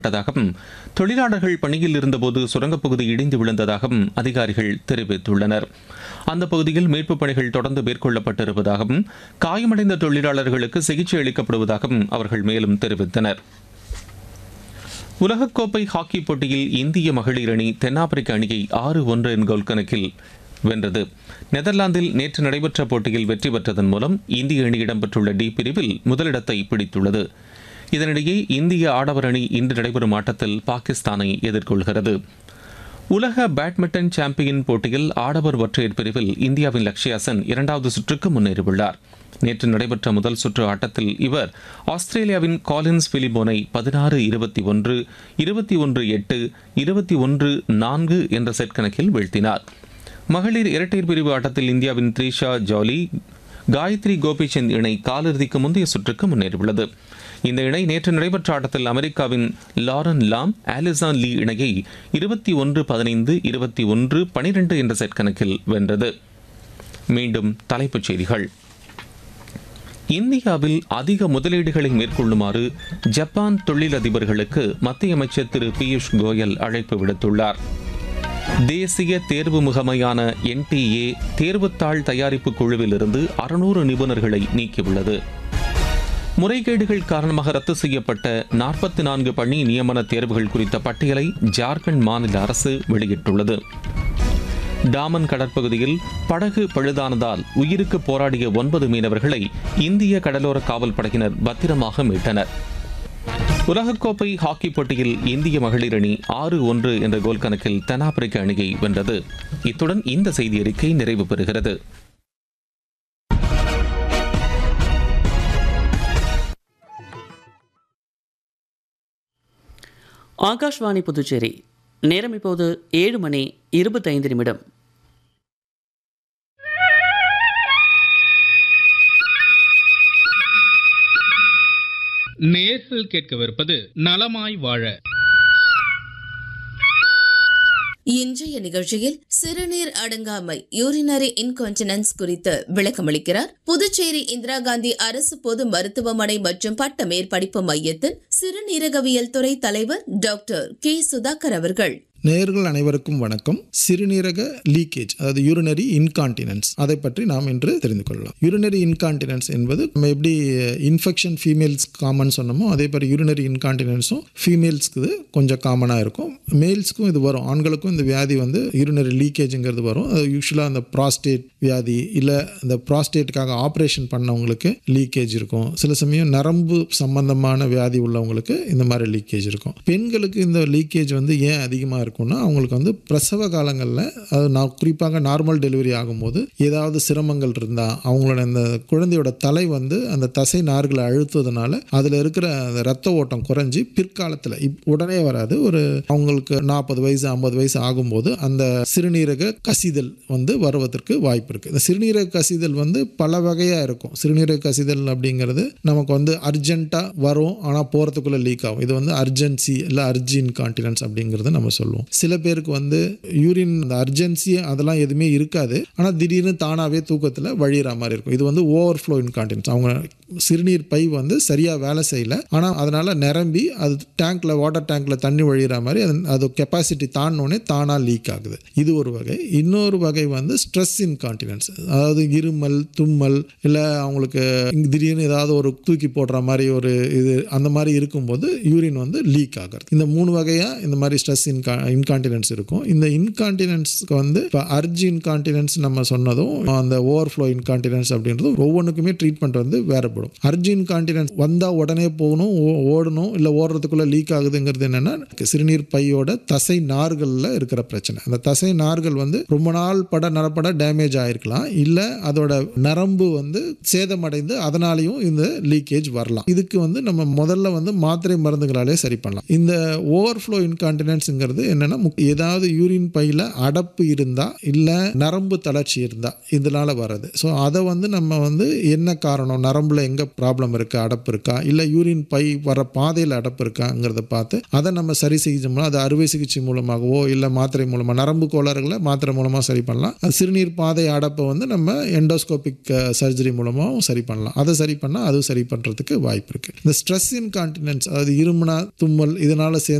பட்டதாகவும் தொழிலாளர்கள் பணியில் இருந்தபோது சுரங்கப் பகுதி இடிந்து விழுந்ததாகவும் அதிகாரிகள் தெரிவித்துள்ளனர் அந்த பகுதியில் மீட்புப் பணிகள் தொடர்ந்து மேற்கொள்ளப்பட்டிருப்பதாகவும் காயமடைந்த தொழிலாளர்களுக்கு சிகிச்சை அளிக்கப்படுவதாகவும் அவர்கள் மேலும் தெரிவித்தனர் உலகக்கோப்பை ஹாக்கி போட்டியில் இந்திய மகளிர் அணி தென்னாப்பிரிக்க அணியை ஆறு ஒன்று என் கோல் கணக்கில் வென்றது நெதர்லாந்தில் நேற்று நடைபெற்ற போட்டியில் வெற்றி பெற்றதன் மூலம் இந்திய அணி இடம்பெற்றுள்ள டி பிரிவில் முதலிடத்தை பிடித்துள்ளது இதனிடையே இந்திய ஆடவர் அணி இன்று நடைபெறும் ஆட்டத்தில் பாகிஸ்தானை எதிர்கொள்கிறது உலக பேட்மிண்டன் சாம்பியன் போட்டியில் ஆடவர் ஒற்றையர் பிரிவில் இந்தியாவின் லக்ஷ்யா சென் இரண்டாவது சுற்றுக்கு முன்னேறியுள்ளார் நேற்று நடைபெற்ற முதல் சுற்று ஆட்டத்தில் இவர் ஆஸ்திரேலியாவின் காலின்ஸ் பிலிபோனை பதினாறு இருபத்தி ஒன்று இருபத்தி ஒன்று எட்டு இருபத்தி ஒன்று நான்கு என்ற செட் கணக்கில் வீழ்த்தினார் மகளிர் இரட்டையர் பிரிவு ஆட்டத்தில் இந்தியாவின் த்ரிஷா ஜாலி காயத்ரி கோபிச்சந்த் இணை காலிறுதிக்கு முந்தைய சுற்றுக்கு முன்னேறியுள்ளது இந்த இணை நேற்று நடைபெற்ற ஆட்டத்தில் அமெரிக்காவின் லாரன் லாம் ஆலிசான் லீ இணையை இருபத்தி ஒன்று பதினைந்து இருபத்தி ஒன்று பனிரெண்டு என்ற செட் கணக்கில் வென்றது மீண்டும் தலைப்புச் செய்திகள் இந்தியாவில் அதிக முதலீடுகளை மேற்கொள்ளுமாறு ஜப்பான் தொழிலதிபர்களுக்கு மத்திய அமைச்சர் திரு பியூஷ் கோயல் அழைப்பு விடுத்துள்ளார் தேசிய தேர்வு முகமையான என்டிஏ தேர்வுத்தாள் தயாரிப்பு குழுவிலிருந்து அறுநூறு நிபுணர்களை நீக்கியுள்ளது முறைகேடுகள் காரணமாக ரத்து செய்யப்பட்ட நாற்பத்தி நான்கு பணி நியமன தேர்வுகள் குறித்த பட்டியலை ஜார்க்கண்ட் மாநில அரசு வெளியிட்டுள்ளது டாமன் கடற்பகுதியில் படகு பழுதானதால் உயிருக்கு போராடிய ஒன்பது மீனவர்களை இந்திய கடலோர காவல் படையினர் பத்திரமாக மீட்டனர் உலகக்கோப்பை ஹாக்கி போட்டியில் இந்திய மகளிர் அணி ஆறு ஒன்று என்ற கோல் கணக்கில் தென்னாப்பிரிக்க அணியை வென்றது இத்துடன் இந்த செய்தி அறிக்கை நிறைவு பெறுகிறது ஆகாஷ்வாணி புதுச்சேரி நேரம் இப்போது ஏழு மணி இருபத்தைந்து நிமிடம் நேர்கள் கேட்கவிருப்பது நலமாய் வாழ இன்றைய நிகழ்ச்சியில் சிறுநீர் அடங்காமை யூரினரி இன்கான்டினன்ஸ் குறித்து விளக்கமளிக்கிறார் புதுச்சேரி இந்திரா காந்தி அரசு பொது மருத்துவமனை மற்றும் பட்ட மேற்படிப்பு மையத்தின் சிறுநீரகவியல் துறை தலைவர் டாக்டர் கே சுதாகர் அவர்கள் நேயர்கள் அனைவருக்கும் வணக்கம் சிறுநீரக லீக்கேஜ் அதாவது யூரினரி இன்கான்டினன்ஸ் அதை பற்றி நாம் இன்று தெரிந்து கொள்ளலாம் யூரினரி இன்கான்டினன்ஸ் என்பது நம்ம எப்படி இன்ஃபெக்ஷன் ஃபீமேல்ஸ் காமன் சொன்னோமோ அதே மாதிரி யூரினரி இன்கான்டினன்ஸும் ஃபீமேல்ஸ்க்கு கொஞ்சம் காமனாக இருக்கும் மேல்ஸ்க்கும் இது வரும் ஆண்களுக்கும் இந்த வியாதி வந்து யூரினரி லீக்கேஜுங்கிறது வரும் அது யூஸ்வலாக அந்த ப்ராஸ்டேட் வியாதி இல்லை இந்த ப்ராஸ்டேட்டுக்காக ஆப்ரேஷன் பண்ணவங்களுக்கு லீக்கேஜ் இருக்கும் சில சமயம் நரம்பு சம்பந்தமான வியாதி உள்ளவங்களுக்கு இந்த மாதிரி லீக்கேஜ் இருக்கும் பெண்களுக்கு இந்த லீக்கேஜ் வந்து ஏன் அதிகமாக இருக்கும்னா அவங்களுக்கு வந்து பிரசவ காலங்களில் அது நான் குறிப்பாக நார்மல் டெலிவரி ஆகும்போது ஏதாவது சிரமங்கள் இருந்தால் அவங்களோட இந்த குழந்தையோட தலை வந்து அந்த தசை நார்களை அழுத்துவதனால அதில் இருக்கிற அந்த ரத்த ஓட்டம் குறைஞ்சி பிற்காலத்தில் இப் உடனே வராது ஒரு அவங்களுக்கு நாற்பது வயசு ஐம்பது வயசு ஆகும்போது அந்த சிறுநீரக கசிதல் வந்து வருவதற்கு வாய்ப்பு இருக்குது இந்த சிறுநீரக கசிதல் வந்து பல வகையாக இருக்கும் சிறுநீரக கசிதல் அப்படிங்கிறது நமக்கு வந்து அர்ஜென்ட்டாக வரும் ஆனால் போகிறதுக்குள்ளே லீக் ஆகும் இது வந்து அர்ஜென்சி இல்லை அர்ஜின் கான்டினன்ஸ் அப்படிங்கிறத நம்ம சொல்லுவோம் சில பேருக்கு வந்து யூரின் அந்த அர்ஜென்சி அதெல்லாம் எதுவுமே இருக்காது ஆனால் திடீர்னு தானாகவே தூக்கத்தில் வழியிற மாதிரி இருக்கும் இது வந்து ஓவர் ஃப்ளோ இன்கான்டினன்ஸ் அவங்க சிறுநீர் பை வந்து சரியாக வேலை செய்யல ஆனால் அதனால் நிரம்பி அது டேங்க்கில் வாட்டர் டேங்க்கில் தண்ணி வழியிற மாதிரி அது அது கெப்பாசிட்டி தாண்டினோடனே தானாக லீக் ஆகுது இது ஒரு வகை இன்னொரு வகை வந்து ஸ்ட்ரெஸ் இன்கான்டினன்ஸ் அதாவது இருமல் தும்மல் இல்லை அவங்களுக்கு திடீர்னு ஏதாவது ஒரு தூக்கி போடுற மாதிரி ஒரு இது அந்த மாதிரி இருக்கும்போது யூரின் வந்து லீக் ஆகிறது இந்த மூணு வகையாக இந்த மாதிரி ஸ்ட்ரெஸ் இன்கா இன்கான்டினன்ஸ் இருக்கும் இந்த இன்கான்டினன்ஸ்க்கு வந்து இப்போ அர்ஜி இன்கான்டினன்ஸ் நம்ம சொன்னதும் அந்த ஓவர்ஃப்ளோ இன்கான்டினன்ஸ் அப்படின்றதும் ஒவ்வொன்றுக்குமே ட்ரீட்மெண்ட் வந்து வேறுபடும் அர்ஜி இன்கான்டினன்ஸ் வந்தால் உடனே போகணும் ஓ- ஓடணும் இல்லை ஓடுறதுக்குள்ளே லீக் ஆகுதுங்கிறது என்னென்னா சிறுநீர் பையோட தசை நார்களில் இருக்கிற பிரச்சனை அந்த தசை நார்கள் வந்து ரொம்ப நாள் பட நடப்பட டேமேஜ் ஆயிருக்கலாம் இல்லை அதோட நரம்பு வந்து சேதமடைந்து அதனாலையும் இந்த லீக்கேஜ் வரலாம் இதுக்கு வந்து நம்ம முதல்ல வந்து மாத்திரை மருந்துகளாலே சரி பண்ணலாம் இந்த ஓவர்ஃப்ளோ இன்கான்டினன்ஸுங்கிறது என்ன என்னன்னா முக்- ஏதாவது யூரின் பையில் அடப்பு இருந்தால் இல்லை நரம்பு தளர்ச்சி இருந்தால் இதனால வர்றது ஸோ அதை வந்து நம்ம வந்து என்ன காரணம் நரம்புல எங்கே ப்ராப்ளம் இருக்கா அடப்பு இருக்கா இல்லை யூரின் பை வர பாதையில் அடப்பு இருக்காங்கிறத பார்த்து அதை நம்ம சரி செஞ்சோம்னா அது அறுவை சிகிச்சை மூலமாகவோ இல்லை மாத்திரை மூலமாக நரம்பு கோளாறுகளை மாத்திரை மூலமாக சரி பண்ணலாம் அது சிறுநீர் பாதை அடப்பை வந்து நம்ம எண்டோஸ்கோபிக் சர்ஜரி மூலமாகவும் சரி பண்ணலாம் அதை சரி பண்ணால் அது சரி பண்ணுறதுக்கு வாய்ப்பு இருக்குது இந்த ஸ்ட்ரெஸ் இன்கான்டினன்ஸ் அதாவது இருமுனா தும்மல் இதனால் சேர்ந்து